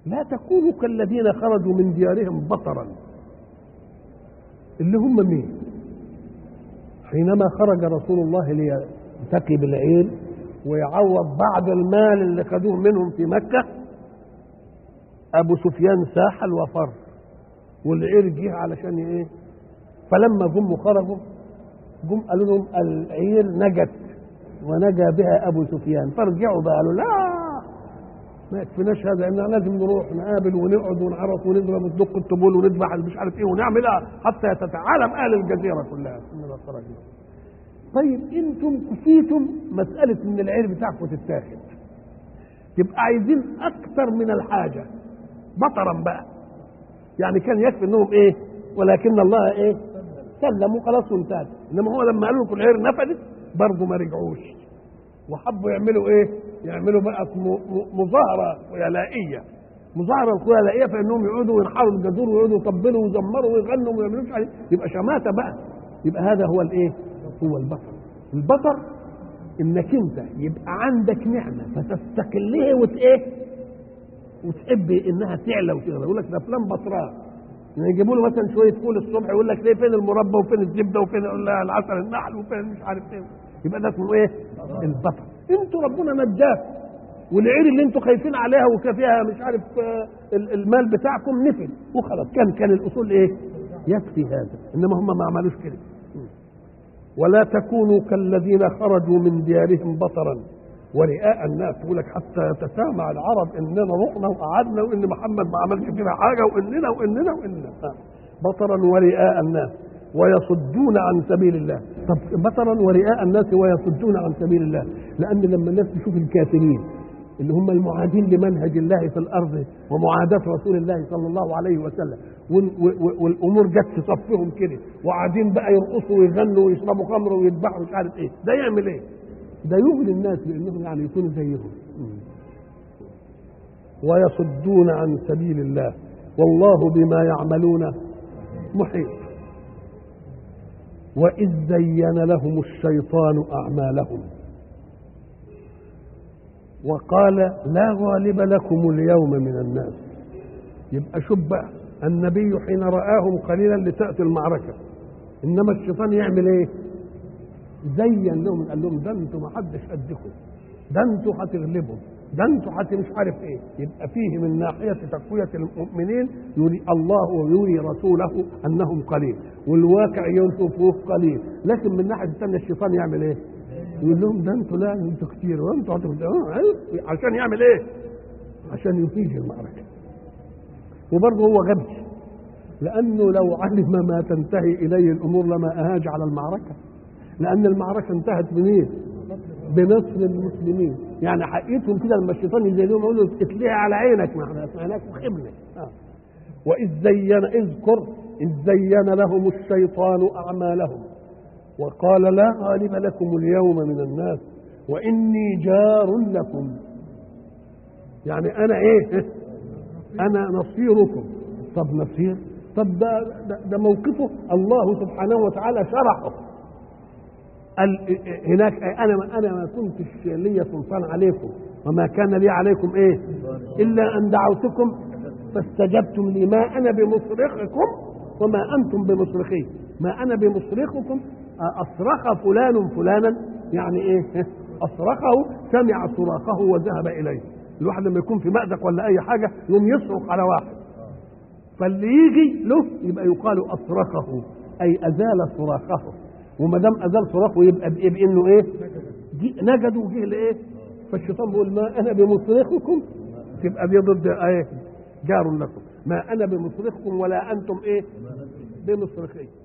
لا تكونوا كالذين خرجوا من ديارهم بطرا اللي هم مين حينما خرج رسول الله ليلتقي بالعير ويعوض بعض المال اللي خدوه منهم في مكة أبو سفيان ساحل وفر والعير جه علشان ايه فلما جم خرجوا جم قالوا لهم العير نجت ونجا بها ابو سفيان فارجعوا بقى قالوا لا ما يكفيناش هذا ان لازم نروح نقابل ونقعد ونعرف ونضرب ندق الطبول ونذبح مش عارف ايه ونعملها حتى يتعالم اهل الجزيره كلها اننا خرجنا طيب انتم كفيتم مساله ان العير بتاعكم تتاخد تبقى عايزين اكثر من الحاجه بطرا بقى يعني كان يكفي انهم ايه ولكن الله ايه سلموا خلاص وانتهت انما هو لما قالوا لكم العير نفدت برضه ما رجعوش وحبوا يعملوا ايه يعملوا بقى مظاهره خيالائيه مظاهره خيالائيه فانهم يقعدوا وينحروا الجذور ويقعدوا يطبلوا ويزمروا ويغنوا وما يعملوش عليه يبقى شماته بقى يبقى هذا هو الايه هو البطر البطر انك انت يبقى عندك نعمه فتستقلها وت ايه وتحب انها تعلى وتغلى يقول لك ده فلان بطران يعني يجيبوا له مثلا شويه فول الصبح يقول لك ليه فين المربى وفين الزبده وفين العسل النحل وفين مش عارف ايه يبقى ده اسمه ايه؟ البطر انتوا ربنا نجاكم والعير اللي انتوا خايفين عليها وكفيها مش عارف المال بتاعكم نفل وخلاص كان كان الاصول ايه؟ يكفي هذا انما هم ما عملوش كده ولا تكونوا كالذين خرجوا من ديارهم بطرا ورئاء الناس يقول لك حتى يتسامع العرب اننا رحنا وقعدنا وان محمد ما عملش فينا حاجه واننا واننا واننا بطرا ورئاء الناس ويصدون عن سبيل الله طب بطرا ورئاء الناس ويصدون عن سبيل الله لان لما الناس تشوف الكافرين اللي هم المعادين لمنهج الله في الارض ومعاداه رسول الله صلى الله عليه وسلم والامور جت في صفهم كده وقاعدين بقى يرقصوا ويغنوا ويشربوا خمر ويذبحوا مش عارف ايه ده يعمل ايه؟ ده يغني الناس بانهم يعني يكونوا زيهم ويصدون عن سبيل الله والله بما يعملون محيط وإذ زين لهم الشيطان أعمالهم وقال لا غالب لكم اليوم من الناس يبقى شوف بقى النبي حين رآهم قليلا لتأتي المعركة إنما الشيطان يعمل إيه؟ زين لهم قال لهم ده انتوا ما حدش قدكم ده انتوا هتغلبوا ده انتوا حتى مش عارف ايه يبقى فيه من ناحيه تقويه المؤمنين يري الله ويري رسوله انهم قليل والواقع يوصفوه قليل لكن من الناحيه الثانيه الشيطان يعمل ايه؟ يقول لهم ده انتوا لا انتوا كتير وانتوا عشان يعمل ايه؟ عشان يفيد المعركه وبرضه هو غبي لانه لو علم ما تنتهي اليه الامور لما اهاج على المعركه لان المعركه انتهت بمين؟ بنصر المسلمين يعني حقيقتهم كده لما الشيطان يزيدهم يقول له اتليها على عينك ما احنا سمعناك وخبنا آه. واذ زين اذكر اذ زين لهم الشيطان اعمالهم وقال لا غالب لكم اليوم من الناس واني جار لكم يعني انا ايه انا نصيركم طب نصير طب ده, ده, ده موقفه الله سبحانه وتعالى شرحه قال هناك انا انا ما كنتش لي سلطان عليكم وما كان لي عليكم ايه الا ان دعوتكم فاستجبتم لي ما انا بمصرخكم وما انتم بمصرخي ما انا بمصرخكم اصرخ فلان فلانا يعني ايه اصرخه سمع صراخه وذهب اليه الواحد لما يكون في مأزق ولا اي حاجه يقوم يصرخ على واحد فاللي يجي له يبقى يقال اصرخه اي ازال صراخه وما دام ازال صراخه يبقى بايه بانه ايه نجدوا وجه لايه فالشيطان بيقول ما انا بمصرخكم تبقى دي ضد ايه جار لكم ما انا بمصرخكم ولا انتم ايه بمصرخي